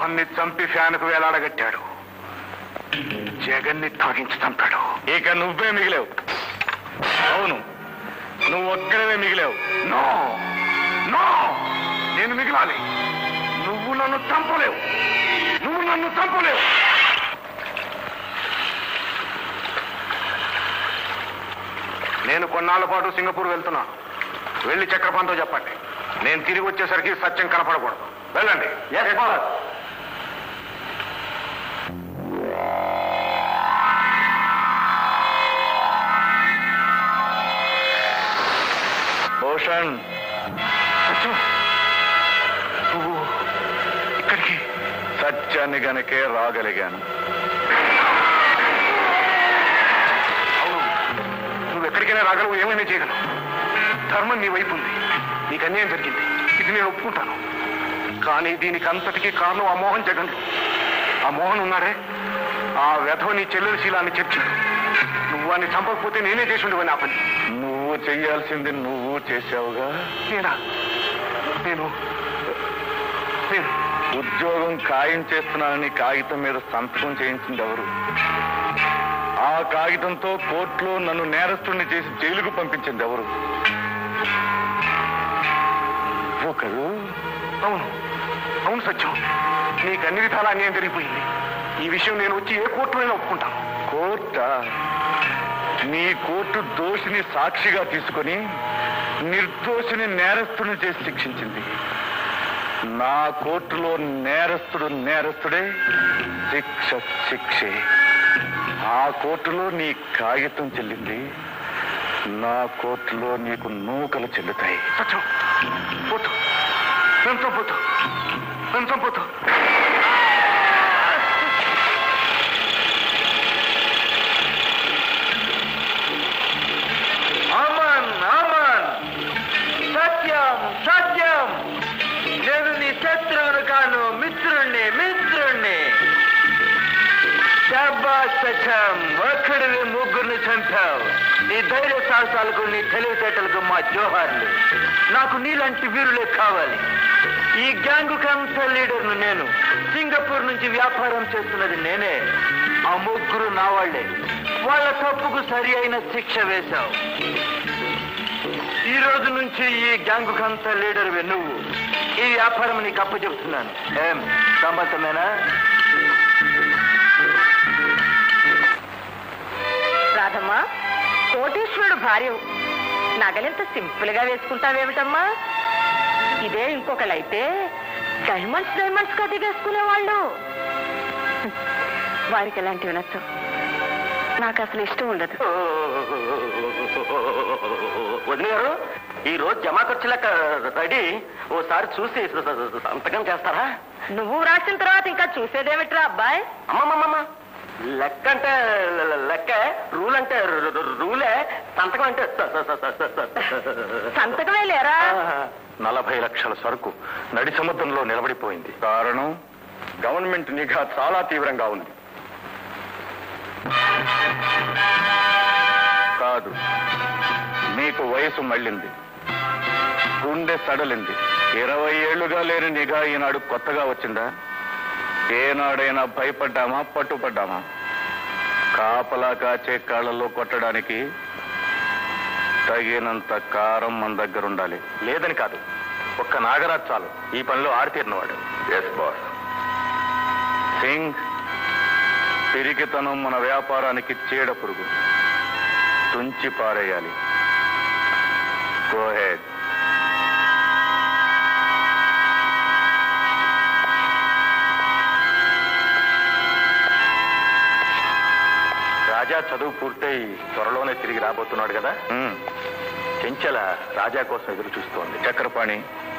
మోహన్ని చంపి ఫ్యాన్కు వేలాడగట్టాడు జగన్ని తాగించి చంపాడు ఇక నువ్వే మిగిలేవు అవును నువ్వు ఒక్కడవే మిగిలేవు నో నో నేను మిగిలాలి నువ్వు నన్ను చంపలేవు నువ్వు నన్ను చంపలేవు నేను కొన్నాళ్ళ పాటు సింగపూర్ వెళ్తున్నా వెళ్ళి చక్రపాణితో చెప్పండి నేను తిరిగి వచ్చేసరికి సత్యం కనపడకూడదు వెళ్ళండి భూషణ్ సత్యం నువ్వు ఇక్కడికి సత్యాన్ని గనకే రాగలిగాను అవును నువ్వు ఎక్కడికైనా రాగలవు ఏమైనా చేయగలవు ధర్మం నీ వైపు ఉంది నీకు అన్యాయం జరిగింది ఇది నేను ఒప్పుకుంటాను కానీ దీనికి అంతటికీ కారణం ఆ మోహన్ జగన్ ఆ మోహన్ ఉన్నాడే ఆ వ్యధవ నీ చెల్లెలు శీలాన్ని చర్చాడు నువ్వు వాడిని చంపకపోతే నేనే చేసి ఉండేవాడిని ఆ పని నువ్వు చెయ్యాల్సింది నువ్వు చేసావుగా నేనా నేను నేను ఉద్యోగం ఖాయం చేస్తున్నానని కాగితం మీద సంతకం చేయించింది ఎవరు ఆ కాగితంతో కోర్టులో నన్ను నేరస్తుడిని చేసి జైలుకు పంపించింది ఎవరు ఒకరు అవును అవును సత్యం నీకు అన్ని విధాలా అన్యాయం జరిగిపోయింది ఈ విషయం నేను వచ్చి ఏ కోర్టులోనే ఒప్పుకుంటాను కోర్టా నీ కోర్టు దోషిని సాక్షిగా తీసుకొని నిర్దోషిని నేరస్తుని చేసి శిక్షించింది నా కోర్టులో నేరస్తుడు నేరస్తుడే శిక్ష శిక్షే ఆ కోర్టులో నీ కాగితం చెల్లింది నా కోర్టులో నీకు నూకలు చెల్లుతాయి సత్యం పోతు నేను చంపుతూ నేను చంపుతూ అమన్ అమన్ సత్యం సత్యం నేను నీ శత్రువును కాను మిత్రుణ్ణి మిత్రుణ్ణి శాబాష్ సత్యం ఒక్కడిని ముగ్గురిని చంపావు నీ ధైర్య సాహసాలకు నీ తెలివితేటలకు మా జోహార్లు నాకు నీలాంటి వీరులే కావాలి ఈ గ్యాంగు కంస లీడర్ను నేను సింగపూర్ నుంచి వ్యాపారం చేస్తున్నది నేనే ఆ ముగ్గురు నా వాళ్లే వాళ్ళ తప్పుకు సరి అయిన శిక్ష వేశావు ఈ రోజు నుంచి ఈ గ్యాంగు కంస లీడర్ నువ్వు ఈ వ్యాపారం నీకు అప్పచెప్తున్నాను ఏం సమ్మతమేనా రాధమ్మా కోటేశ్వరుడు భార్య నగలెంత సింపుల్ గా వేసుకుంటావేమిటమ్మా ఇదే ఇంకొకళ్ళైతే డైమండ్స్ డైమండ్స్ గా దిగేసుకునేవాళ్ళు వారికి ఎలాంటివి నచ్చవు నాకు అసలు ఇష్టం ఉండదు వదిన గారు ఈ రోజు జమా ఖర్చు లెక్క రెడీ ఓసారి చూసి సంతకం చేస్తారా నువ్వు రాసిన తర్వాత ఇంకా చూసేదేమిట్రా అబ్బాయి అమ్మమ్మమ్మ లెక్క అంటే లెక్క రూల్ అంటే రూలే సంతకం అంటే సంతకమే లేరా నలభై లక్షల సరుకు నడి సముద్రంలో నిలబడిపోయింది కారణం గవర్నమెంట్ నిఘా చాలా తీవ్రంగా ఉంది కాదు మీకు వయసు మళ్ళింది గుండె సడలింది ఇరవై ఏళ్లుగా లేని నిఘా ఈనాడు కొత్తగా వచ్చిందా ఏనాడైనా భయపడ్డామా పట్టుపడ్డామా కాపలా కాచే కాళ్ళలో కొట్టడానికి తగినంత కారం మన దగ్గర ఉండాలి లేదని కాదు ఒక్క నాగరాజ్ చాలు ఈ పనిలో ఆరితీరినవాడు ఎస్ బాస్ సింగ్ పిరికితనం మన వ్యాపారానికి చీడ పురుగు తుంచి పారేయాలి గో హెడ్ రాజా చదువు పూర్తయి త్వరలోనే తిరిగి రాబోతున్నాడు కదా చెంచల రాజా కోసం ఎదురు చూస్తోంది చక్రపాణి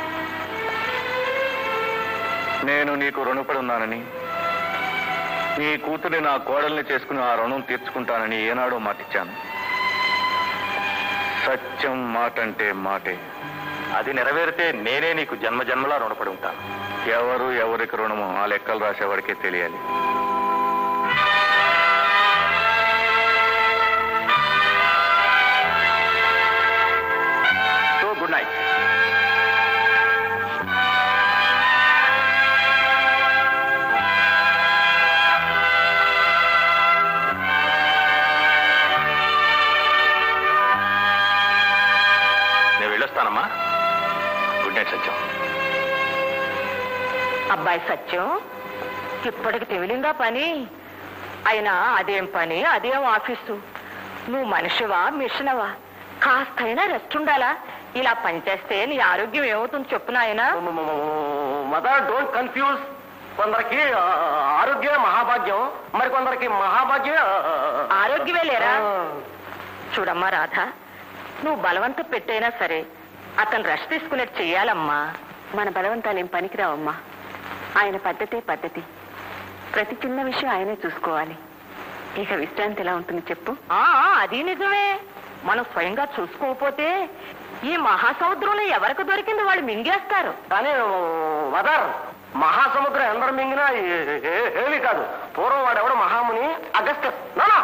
నేను నీకు రుణపడి ఉన్నానని నీ కూతురి నా కోడల్ని చేసుకుని ఆ రుణం తీర్చుకుంటానని ఏనాడో మాటిచ్చాను సత్యం మాట అంటే మాటే అది నెరవేరితే నేనే నీకు జన్మ జన్మలా రుణపడి ఉంటాను ఎవరు ఎవరికి రుణమో ఆ లెక్కలు రాసేవాడికే తెలియాలి సో గుడ్ నైట్ ఏమాయ్ సత్యం ఇప్పటికి తెలియందా పని అయినా అదేం పని అదేం ఆఫీసు నువ్వు మనిషివా మిషనవా కాస్తైనా రెస్ట్ ఉండాలా ఇలా పనిచేస్తే నీ ఆరోగ్యం ఏమవుతుంది చెప్పు నాయనా మదర్ డోంట్ కన్ఫ్యూజ్ కొందరికి ఆ, ఆరోగ్యమే మహాభాగ్యం మరి కొందరికి మహాభాగ్యమే ఆ, ఆరోగ్యమే లేరా ఆ, చూడమ్మా రాధ నువ్వు బలవంతం పెట్టైనా సరే అతను రెస్ట్ తీసుకునేట్టు చెయ్యాలమ్మా మన బలవంతాలు ఏం పనికిరావమ్మా ఆయన పద్ధతే పద్ధతి ప్రతి చిన్న విషయం ఆయనే చూసుకోవాలి ఇక విశ్రాంతి ఎలా ఉంటుంది చెప్పు ఆ అది నిజమే మనం స్వయంగా చూసుకోకపోతే ఈ మహాసముద్రంలో ఎవరికి దొరికింది వాళ్ళు మింగేస్తారు కానీ మదర్ మహాసముద్రం ఎందరు మింగినా ఏ- ఏ- ఏమీ కాదు పూర్వం వాడెవడు మహాముని అగస్టస్ నానా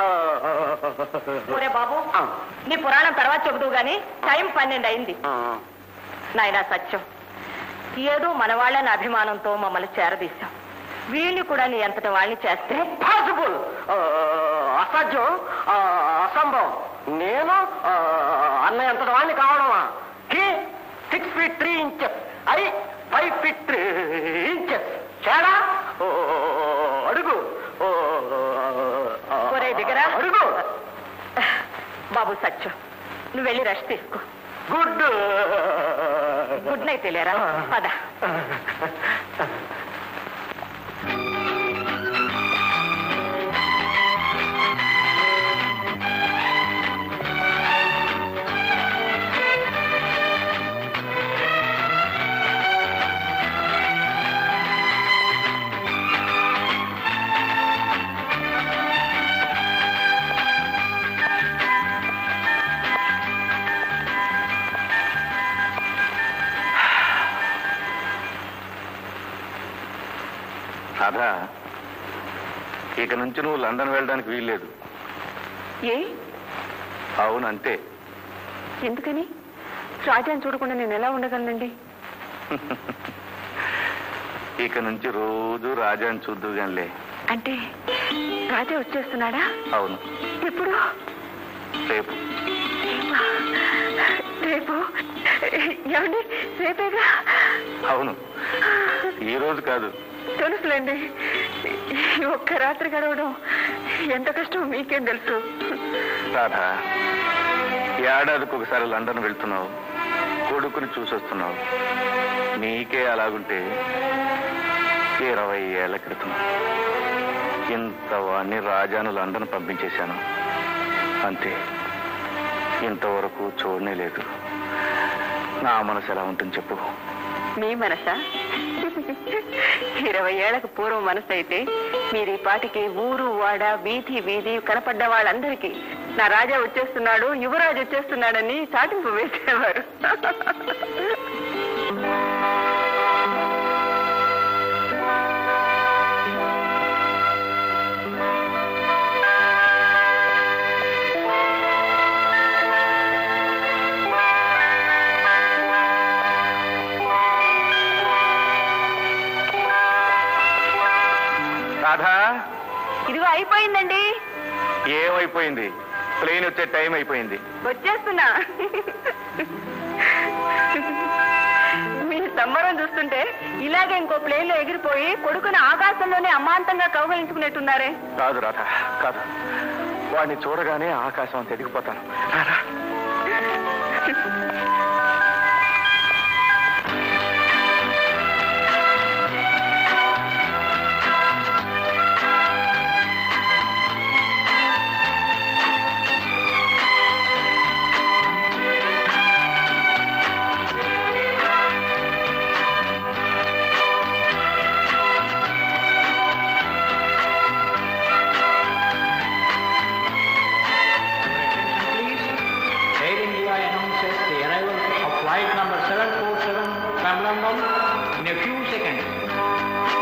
ఒరే బాబు నీ పురాణం తర్వాత చెబుతూ గాని టైం పన్నెండు అయింది నాయనా సత్యం ఏదో మన వాళ్ళని అభిమానంతో మమ్మల్ని చేరదీశాం వీళ్ళు కూడా నీ ఎంతటి వాళ్ళని చేస్తే ఇంపాసిబుల్ అసాధ్యం ఆ, అసంభవం నేను ఆ, అన్నయ్య అంతటి వాడిని కావడమా he six feet three inches I five feet three inches తేడా ఓ, అడుగు ఓ, ఆ, ఒరే దిగరా. అడుగు బాబు సత్యం నువ్వు వెళ్ళి రెస్ట్ తీసుకో గుడ్ గుడ్ నైట్ తెలియరా పద రాధా ఇక నుంచి నువ్వు లండన్ వెళ్ళడానికి వీల్లేదు ఏ అవును అంతే ఎందుకని రాజాని చూడకుండా నేను ఎలా ఉండగలనండి ఇక నుంచి రోజు రాజాని చూద్దుగానిలే అంటే రాజా వచ్చేస్తున్నాడా అవును ఎప్పుడు రేపు రేపు ఏమండి రేపేగా అవును ఈ రోజు కాదు తెలుసులేండి ఈ ఒక్క రాత్రి గడవడం ఎంత కష్టం మీకేం తెలుసు రాధా ఏడాదికి ఒకసారి లండన్ వెళ్తున్నావు కొడుకుని చూసొస్తున్నావు నీకే అలాగుంటే ఇరవై ఏళ్ల క్రితం ఇంత వాణ్ణి రాజాను లండన్ పంపించేశాను అంతే ఇంతవరకు చూడనే లేదు నా మనసు ఎలా ఉంటుంది చెప్పు మీ మనసా ఇరవై ఏళ్లకు పూర్వం మనసు అయితే మీరు ఈ పాటికి ఊరు వాడ వీధి వీధి కనపడ్డ వాళ్ళందరికీ నా రాజా వచ్చేస్తున్నాడు యువరాజు వచ్చేస్తున్నాడని చాటింపు వేసేవారు రాధా ఇదిగో అయిపోయిందండి ఏమైపోయింది ప్లేన్ వచ్చే టైం అయిపోయింది వచ్చేస్తున్నా మీ సంబరం చూస్తుంటే ఇలాగే ఇంకో ప్లేన్ లో ఎగిరిపోయి కొడుకుని ఆకాశంలోనే అమాంతంగా కౌగలించుకునేట్టున్నారే కాదు రాధా కాదు వాడిని చూడగానే ఆకాశం అంత ఎదిగిపోతాను రారా. please. Air India announces the arrival of flight number 747 from London in a few seconds.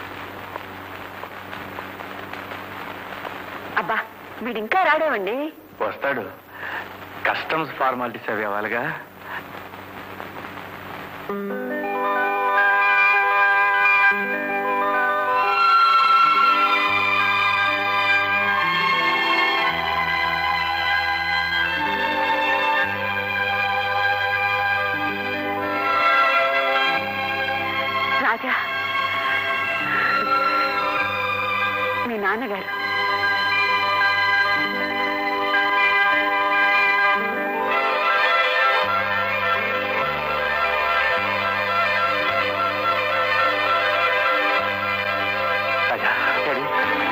అబ్బా వీడు ఇంకా రాడేవండి వస్తాడు కస్టమ్స్ ఫార్మాలిటీస్ అవి అవ్వాలిగా రాజా మీ నాన్నగారు రాజా రెడీ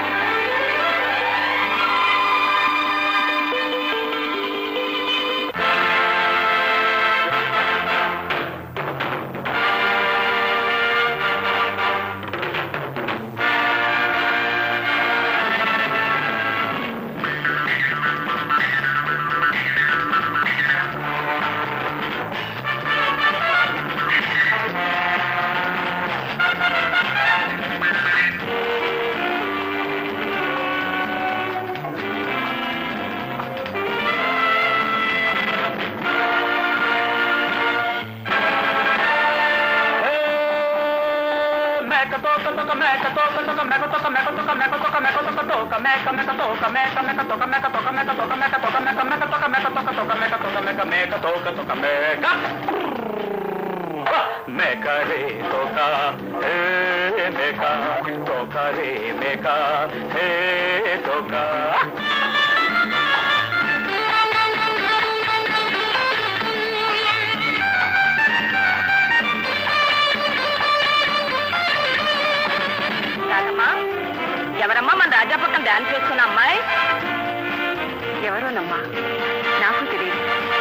మేక రే తోక హే మేక తోక రే మేక హే తోక రాజమ్మా ఎవరమ్మా మన రాజా పక్కన డాన్స్ చేస్తున్న అమ్మాయి ఎవరోనమ్మా నాకు తెలియదు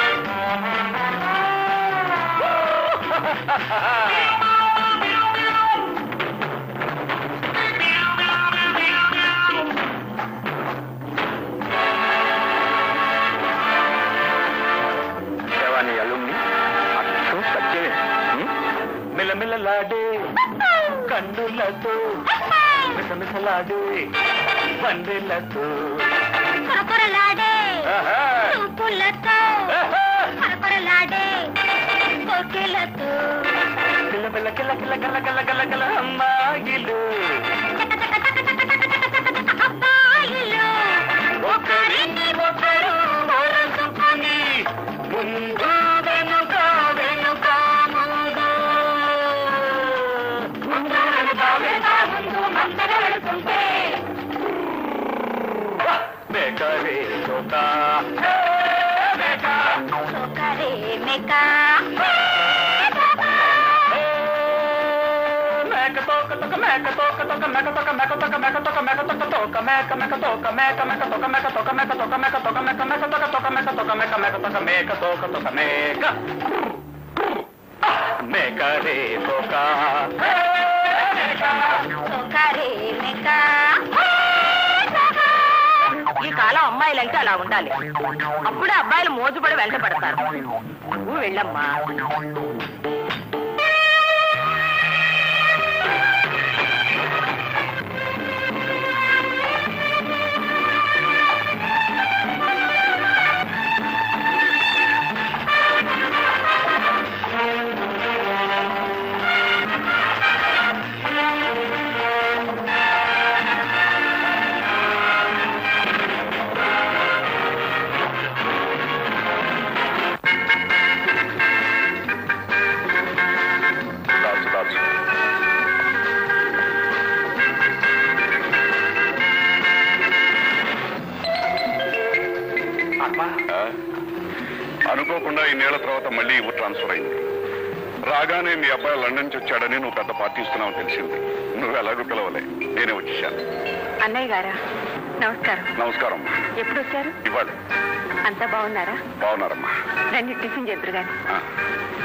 దేవాని అల్లుమ్ని అచ్చం సత్యమే ఉం? మిలమిలలాడే కన్నులతో మిసమిసలాడే వందెలతో కొరకొరలాడే ఆహా! చూపులతో ఆహా! కొరకొరలాడే కోకిలతో కిల కిల కిల కిల కిల కిల కిల కిల అమ్మాయిలు అబ్బాయిలు ఒకరిని ఒకరు మరచుకుని ముందు వెనుక వెనుక ముందు ముందు వెనుక వెనుక ముందు మందర వెళుతుంటే మేకరే తోక హే మేక ఒకరే మెకా మేక తోక తోక మేక తోక తోక మేక తోక మేక తోక మేక తోక మేక తోక తోక మేక మేక తోక మేక మేక తోక మేక తోక మేక తోక మేక తోక మేక మేక తోక తోక మేక తోక మేక మేక తోక మేక తోక తోక మేక మేక రే తోక ఒకరే మెకా ఈ కాలం అమ్మాయిలంటే అలా ఉండాలి అప్పుడే అబ్బాయిలు మోజుపడి వెంట పడతారు నువ్వు వెళ్ళమ్మా దాచు దాచు ఆత్మ అనుకోకుండా ఈ నేల తర్వాత మళ్ళీ ఊరు ట్రాన్స్ఫర్ అయింది రాగానే మీ అబ్బాయి లండన్ నుంచి వచ్చాడని నువ్వు పెద్ద పార్టీ ఇస్తున్నావు తెలిసింది నువ్వు ఎలాగో పిలవలే నేనే వచ్చేసాను అన్నయ్య గారా నమస్కారం నమస్కారం అమ్మా ఎప్పుడు వచ్చారు ఇవాళ అంతా బాగున్నారా బాగున్నారమ్మా రండి టిఫిన్ చేద్దరు గాని ఆ.